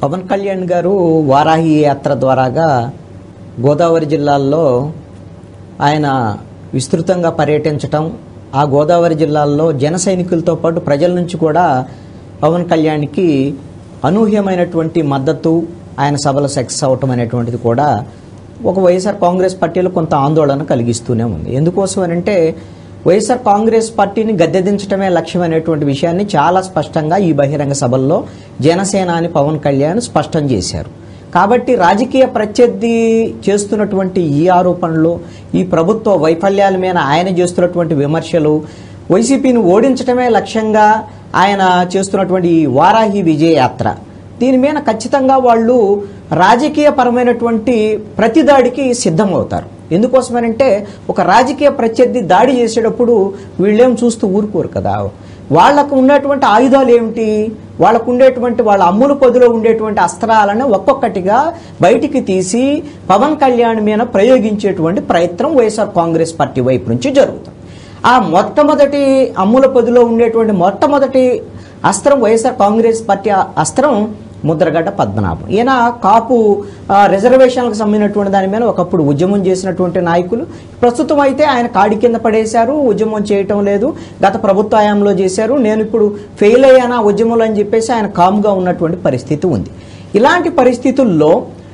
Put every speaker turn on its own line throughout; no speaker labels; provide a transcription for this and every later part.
పవన్ కళ్యాణ్ గారు వారాహి యాత్ర ద్వారాగా గోదావరి జిల్లాల్లో ఆయన విస్తృతంగా పర్యటించటం ఆ గోదావరి జిల్లాల్లో జన సైనికులతో పాటు ప్రజల నుంచి కూడా పవన్ కళ్యాణ్కి అనూహ్యమైనటువంటి మద్దతు ఆయన సభల సక్సెస్ అవటం అనేటువంటిది కూడా ఒక వైఎస్ఆర్ కాంగ్రెస్ పార్టీలో కొంత ఆందోళన కలిగిస్తూనే ఉంది ఎందుకోసం అని అంటే వైఎస్ఆర్ కాంగ్రెస్ పార్టీని గద్దెదించడమే లక్ష్యం అనేటువంటి విషయాన్ని చాలా స్పష్టంగా ఈ బహిరంగ సభల్లో జనసేనాని పవన్ కళ్యాణ్ స్పష్టం చేశారు కాబట్టి రాజకీయ ప్రత్యర్థి చేస్తున్నటువంటి ఈ ఆరోపణలు ఈ ప్రభుత్వ వైఫల్యాల మీద ఆయన చేస్తున్నటువంటి విమర్శలు వైసీపీని ఓడించడమే లక్ష్యంగా ఆయన చేస్తున్నటువంటి ఈ వారాహి విజయ యాత్ర దీని మీద ఖచ్చితంగా వాళ్ళు రాజకీయ పరమైనటువంటి ప్రతిదాడికి సిద్ధమవుతారు ఎందుకోసమనంటే ఒక రాజకీయ ప్రత్యర్థి దాడి చేసేటప్పుడు వీళ్ళేం చూస్తూ ఊరుకోరు కదా వాళ్లకు ఉన్నటువంటి ఆయుధాలు ఏమిటి వాళ్ళకు ఉండేటువంటి వాళ్ళ అమ్ముల పొదిలో ఉండేటువంటి అస్త్రాలను ఒక్కొక్కటిగా బయటికి తీసి పవన్ కళ్యాణ్ మీద ప్రయోగించేటువంటి ప్రయత్నం వైఎస్ఆర్ కాంగ్రెస్ పార్టీ వైపు నుంచి జరుగుతుంది ఆ మొట్టమొదటి అమ్ముల పొదిలో ఉండేటువంటి మొట్టమొదటి అస్త్రం వైఎస్ఆర్ కాంగ్రెస్ పార్టీ అస్త్రం ముద్రగడ్డ పద్మనాభం ఈయన కాపు ఆ, రిజర్వేషన్లకు సంబంధించినటువంటి దాని మీద ఒకప్పుడు ఉద్యమం చేసినటువంటి నాయకులు ప్రస్తుతం అయితే ఆయన కాడి కింద పడేశారు ఉద్యమం చేయటం లేదు గత ప్రభుత్వ హయాంలో చేశారు నేను ఇప్పుడు ఫెయిల్ అయ్యాను ఆ ఉద్యమంలో అని చెప్పేసి ఆయన కామ్గా ఉన్నటువంటి పరిస్థితి ఉంది ఇలాంటి పరిస్థితుల్లో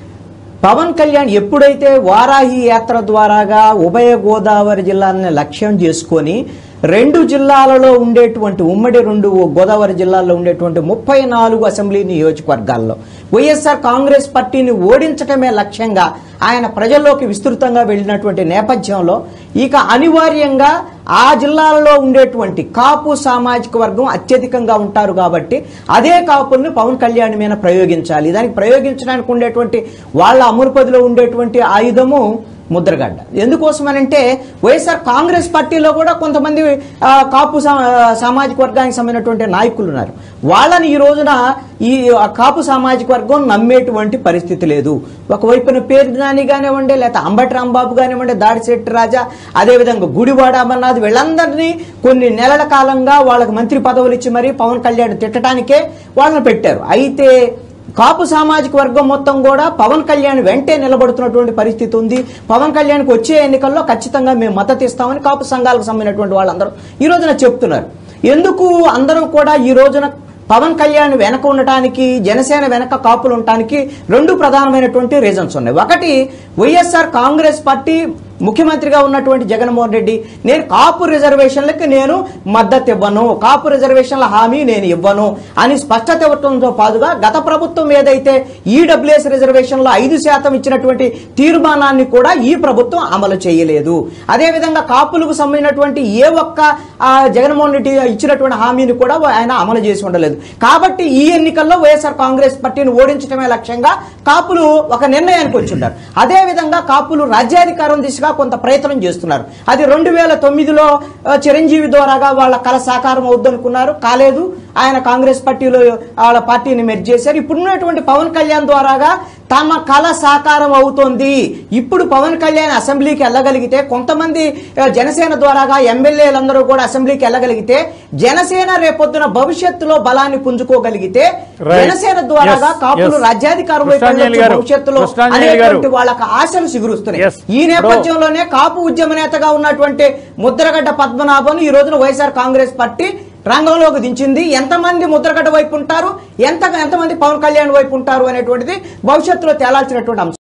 పవన్ కళ్యాణ్ ఎప్పుడైతే వారాహి యాత్ర ద్వారాగా ఉభయ గోదావరి జిల్లాలని లక్ష్యం చేసుకొని రెండు జిల్లాలలో ఉండేటువంటి ఉమ్మడి రెండు గోదావరి జిల్లాల్లో ఉండేటువంటి ముప్పై నాలుగు అసెంబ్లీ నియోజకవర్గాల్లో వైఎస్ఆర్ కాంగ్రెస్ పార్టీని ఓడించటమే లక్ష్యంగా ఆయన ప్రజల్లోకి విస్తృతంగా వెళ్ళినటువంటి నేపథ్యంలో ఇక అనివార్యంగా ఆ జిల్లాలలో ఉండేటువంటి కాపు సామాజిక వర్గం అత్యధికంగా ఉంటారు కాబట్టి అదే కాపుల్ని పవన్ కళ్యాణ్ మీద ప్రయోగించాలి దానికి ప్రయోగించడానికి ఉండేటువంటి వాళ్ళ అమరుపదిలో ఉండేటువంటి ఆయుధము ముద్రగడ్డ ఎందుకోసమనంటే వైఎస్ఆర్ కాంగ్రెస్ పార్టీలో కూడా కొంతమంది ఆ, కాపు సా- సామాజిక వర్గానికి సంబంధించినటువంటి నాయకులు ఉన్నారు వాళ్ళని ఈ రోజున ఈ ఆ కాపు సామాజిక వర్గం నమ్మేటువంటి పరిస్థితి లేదు ఒకవైపున పేరు నాని కానివ్వండి లేకపోతే అంబటి రాంబాబు కానివ్వండి దాడిశెట్టి రాజా అదేవిధంగా గుడివాడ అమర్నాథ్ వీళ్ళందరినీ కొన్ని నెలల కాలంగా వాళ్ళకి మంత్రి పదవులు ఇచ్చి మరీ పవన్ కళ్యాణ్ తిట్టడానికే వాళ్ళని పెట్టారు అయితే కాపు సామాజిక వర్గం మొత్తం కూడా పవన్ కళ్యాణ్ వెంటే నిలబడుతున్నటువంటి పరిస్థితి ఉంది పవన్ కళ్యాణ్కి వచ్చే ఎన్నికల్లో ఖచ్చితంగా మేము మద్దతు ఇస్తామని కాపు సంఘాలకు సంబంధించినటువంటి వాళ్ళందరూ ఈ రోజున చెప్తున్నారు ఎందుకు అందరం కూడా ఈ రోజున పవన్ కళ్యాణ్ వెనక ఉండటానికి జనసేన వెనక కాపులు ఉండటానికి రెండు ప్రధానమైనటువంటి రీజన్స్ ఉన్నాయి ఒకటి వైఎస్ఆర్ కాంగ్రెస్ పార్టీ ముఖ్యమంత్రిగా ఉన్నటువంటి జగన్మోహన్ రెడ్డి నేను కాపు రిజర్వేషన్లకి నేను మద్దతు ఇవ్వను కాపు రిజర్వేషన్ల హామీ నేను ఇవ్వను అని స్పష్టత ఇవ్వడంతో పాటుగా గత ప్రభుత్వం ఏదైతే ఈడబ్ల్యూఎస్ రిజర్వేషన్లో ఐదు శాతం ఇచ్చినటువంటి తీర్మానాన్ని కూడా ఈ ప్రభుత్వం అమలు చేయలేదు అదేవిధంగా కాపులకు సంబంధించినటువంటి ఏ ఒక్క ఆ, జగన్మోహన్ రెడ్డి ఇచ్చినటువంటి హామీని కూడా ఆయన అమలు చేసి ఉండలేదు కాబట్టి ఈ ఎన్నికల్లో వైఎస్ఆర్ కాంగ్రెస్ పార్టీని ఓడించడమే లక్ష్యంగా కాపులు ఒక నిర్ణయానికి వచ్చింటారు అదే విధంగా కాపులు రాజ్యాధికారం దిశగా కొంత ప్రయత్నం చేస్తున్నారు అది రెండు వేల తొమ్మిదిలో ఆ, చిరంజీవి ద్వారాగా వాళ్ళ కళ సాకారం అవుద్దనుకున్నారు కాలేదు ఆయన కాంగ్రెస్ పార్టీలో వాళ్ళ పార్టీని మెర్జ్ చేశారు ఇప్పుడున్నటువంటి పవన్ కళ్యాణ్ ద్వారాగా తమ కళ సాకారం అవుతోంది ఇప్పుడు పవన్ కళ్యాణ్ అసెంబ్లీకి వెళ్ళగలిగితే కొంతమంది ఆ, జనసేన ద్వారాగా ఎమ్మెల్యేలందరూ కూడా అసెంబ్లీకి వెళ్ళగలిగితే జనసేన రేపొద్దున భవిష్యత్తులో బలాన్ని పుంజుకోగలిగితే
Right.
జనసేన ద్వారాగా
Yes,
కాపులు
yes.
రాజ్యాధికారం వైపు
కృష్ణాంజలి
వెళ్ళొచ్చు
గారు,
భవిష్యత్తులో
కృష్ణాంజలి గారు.
అనేటువంటి వాళ్ళకి ఆశలు సిగురుస్తున్నాయి
Yes.
ఈ నేపథ్యంలోనే కాపు ఉద్యమ నేతగా ఉన్నటువంటి ముద్రగడ్డ పద్మనాభన్ ఈ రోజున వైఎస్ఆర్ కాంగ్రెస్ పార్టీ రంగంలోకి దించింది ఎంతమంది ముద్రగడ్డ వైపు ఉంటారు ఎంత ఎంతమంది పవన్ కళ్యాణ్ వైపు ఉంటారు అనేటువంటిది భవిష్యత్తులో తేలాల్సినటువంటి అంశం